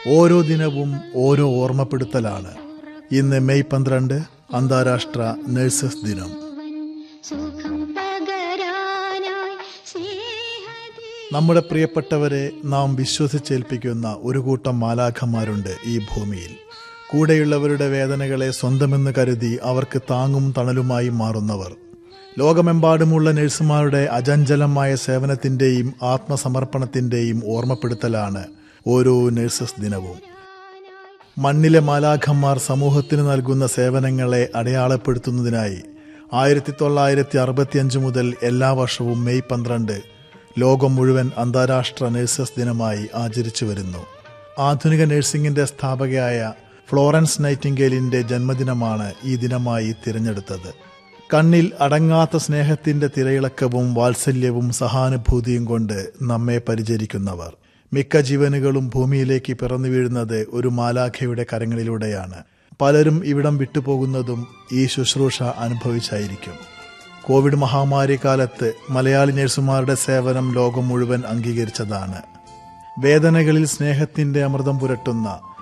ഓരോ ദിനവും ഓരോ ഓർമ്മപ്പെടുത്തലാണ് ഇന്ന് മെയ് പന്ത്രണ്ട് അന്താരാഷ്ട്ര നഴ്സസ് ദിനം സുഖം പകരാനായി സ്നേഹദീ നമ്മുടെ പ്രിയപ്പെട്ടവരെ നാം വിശ്വസിച്ചേൽപ്പിക്കുന്ന ഒരു കൂട്ടം മാലാഖമാരുണ്ട് ഈ ഭൂമിയിൽ കൂടെയുള്ളവരുടെ വേദനകളെ സ്വന്തമെന്ന് കരുതി അവർക്ക് താങ്ങും തണലുമായി മാറുന്നവർ ലോകമെമ്പാടുമുള്ള നഴ്സുമാരുടെ അജഞ്ചലമായ സേവനത്തിന്റെയും ആത്മസമർപ്പണത്തിന്റെയും ഓർമ്മപ്പെടുത്തലാണ് ഓരോ നഴ്സസ് ദിനവും മണ്ണിലെ മാലാഖന്മാർ സമൂഹത്തിന് നൽകുന്ന സേവനങ്ങളെ അടയാളപ്പെടുത്തുന്നതിനായി ആയിരത്തി തൊള്ളായിരത്തി അറുപത്തിയഞ്ച് മുതൽ എല്ലാ വർഷവും മെയ് പന്ത്രണ്ട് ലോകം മുഴുവൻ അന്താരാഷ്ട്ര നഴ്സസ് ദിനമായി ആചരിച്ചു വരുന്നു ആധുനിക നഴ്സിംഗിന്റെ സ്ഥാപകയായ ഫ്ലോറൻസ് നൈറ്റിംഗേലിന്റെ ജന്മദിനമാണ് ഈ ദിനമായി തിരഞ്ഞെടുത്തത് കണ്ണിൽ അടങ്ങാത്ത സ്നേഹത്തിന്റെ തിരയിളക്കവും വാത്സല്യവും സഹാനുഭൂതിയും കൊണ്ട് നമ്മെ പരിചരിക്കുന്നവർ മിക്ക ജീവനുകളും ഭൂമിയിലേക്ക് പിറന്നു വീഴുന്നത് ഒരു മാലാഖയുടെ കരങ്ങളിലൂടെയാണ് പലരും ഇവിടം വിട്ടുപോകുന്നതും ഈ ശുശ്രൂഷ അനുഭവിച്ചായിരിക്കും കോവിഡ് മഹാമാരി കാലത്ത് മലയാളി നഴ്സുമാരുടെ സേവനം ലോകം മുഴുവൻ അംഗീകരിച്ചതാണ് വേദനകളിൽ സ്നേഹത്തിന്റെ അമൃതം പുരട്ടുന്ന